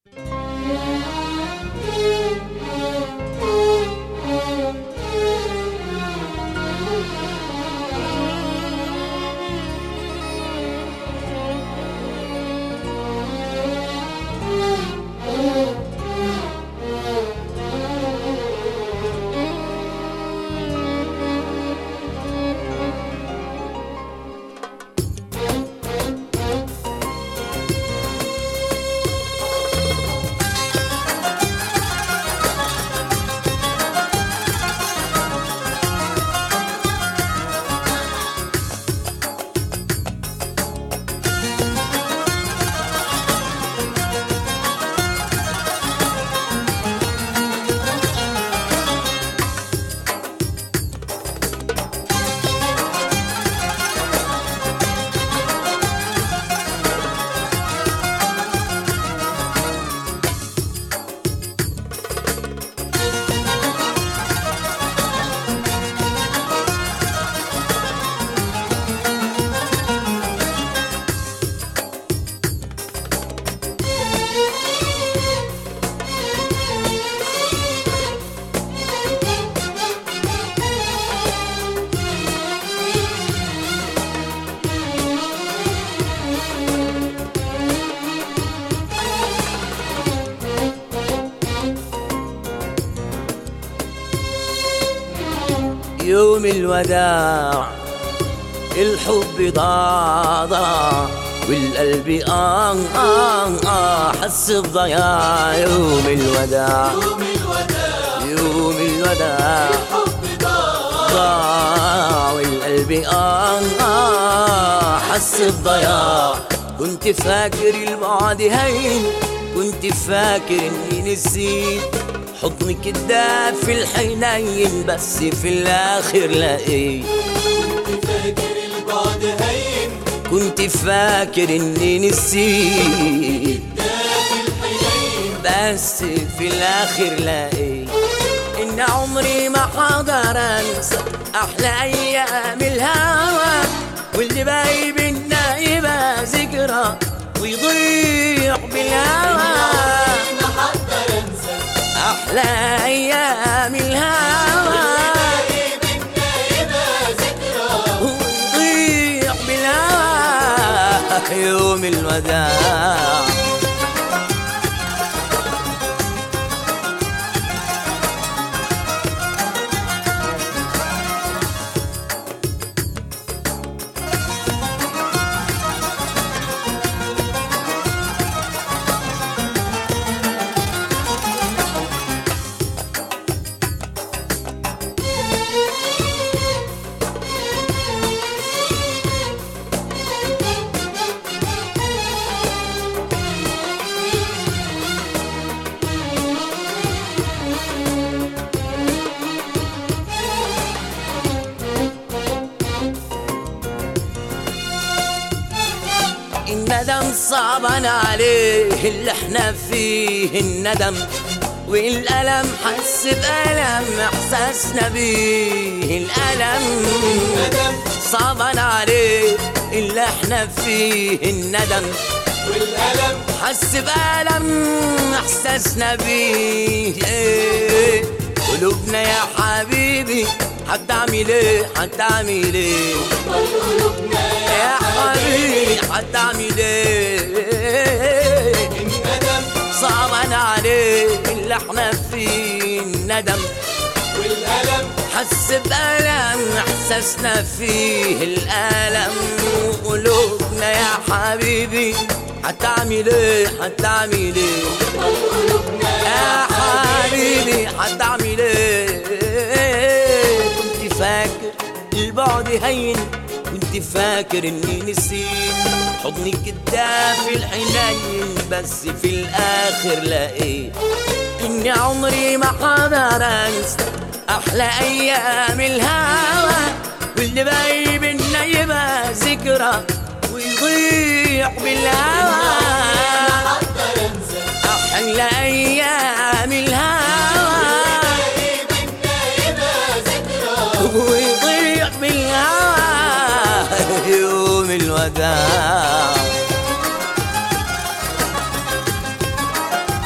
يوم الوداع الحب ضاع ضاع والقلب آه آه آه حس بضياع يوم الوداع يوم الوداع يوم الوداع الحب ضاع ضاع والقلب آه آه حس بضياع كنت فاكر البعد هين كنت فاكر اني نسيت حضنك الدافي الحنين بس في الاخر لقيت كنت فاكر البعد هين كنت فاكر اني نسيت دافي الحنين بس في الاخر لقيت ان عمري ما حقدر انسى احلى ايام الهوى واللي باقي بينا يبقى ذكرى ويضيع بالهوى ما حقدر انسى احلى ايام الهوى باقي بينا يبقى ذكرى ويضيع بالهوى يوم الوداع الندم صعبان عليه اللي احنا فيه الندم والألم حس بألم إحساسنا بيه الألم ندم صعبان عليه اللي احنا فيه الندم والألم حس بألم إحساسنا بيه إيه. قلوبنا يا حبيبي هتعمل ايه هتعمل ايه قلوبنا يا حبيبي هتعمل ايه الندم صعبان عليه اللي احنا فيه الندم والألم حس بألم احساسنا فيه الألم وقلوبنا يا حبيبي هتعمل ايه هتعمل ايه يا حبيبي هتعمل ايه كنت فاكر البعد هين كنت فاكر اني نسيت حضنك الدافي الحنين بس في الاخر لقيت اني عمري ما حقدر انسى احلى ايام الهوى واللي باقي بينا يبقى ذكرى ويضيع بالهوى حقدر انسى احلى ايام الهوى باقي بينا يبقى ذكرى ويضيع بالهوى يوم الوداع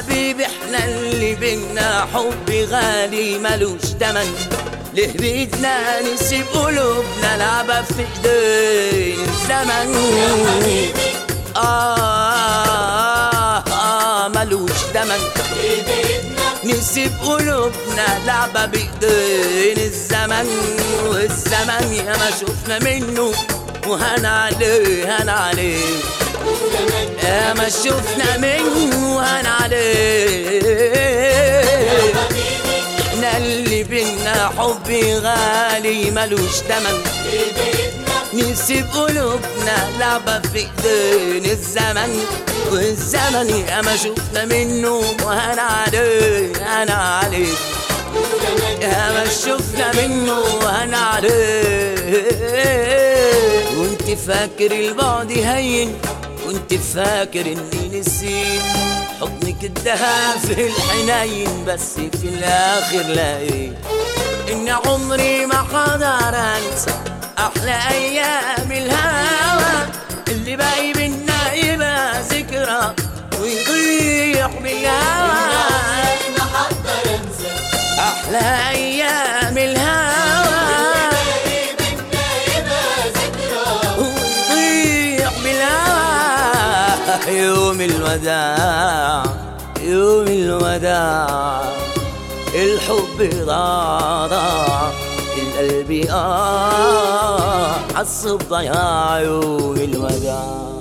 حبيبي احنا اللي بينا حب غالي ملوش تمن ليه بيدنا نسيب قلوبنا لعبة في ايدين الزمن آه, آه ملوش تمن ليه بيتنا نسيب قلوبنا لعبة بإيدين الزمن والزمن يا ما شفنا منه وهنا عليه هنا عليه وزمان يا ما شفنا منه وهنا عليه حبيبي احنا اللي بينا حب غالي ملوش تمن ليه بيتنا نسيب قلوبنا لعبة في ايدين الزمن والزمن يا ما شفنا منه وهنا عليه هنا عليه وزمان يا ما شفنا منه وهنا عليه وانت فاكر البعد هين وانت فاكر اني نسيت حضنك الدهب في الحنين بس في الاخر لقيت ان عمري ما حقدر انسى احلى ايام الهوى اللي باقي بينا يبقى ذكرى ويضيع بالهوى ما حقدر انسى أحلى أيام الهوى باقي بينا يبقى ذكرى ويضيع بالهوى يوم الوداع يوم الوداع الحب ضاع ضاع القلب آه حس بضياع يوم الوداع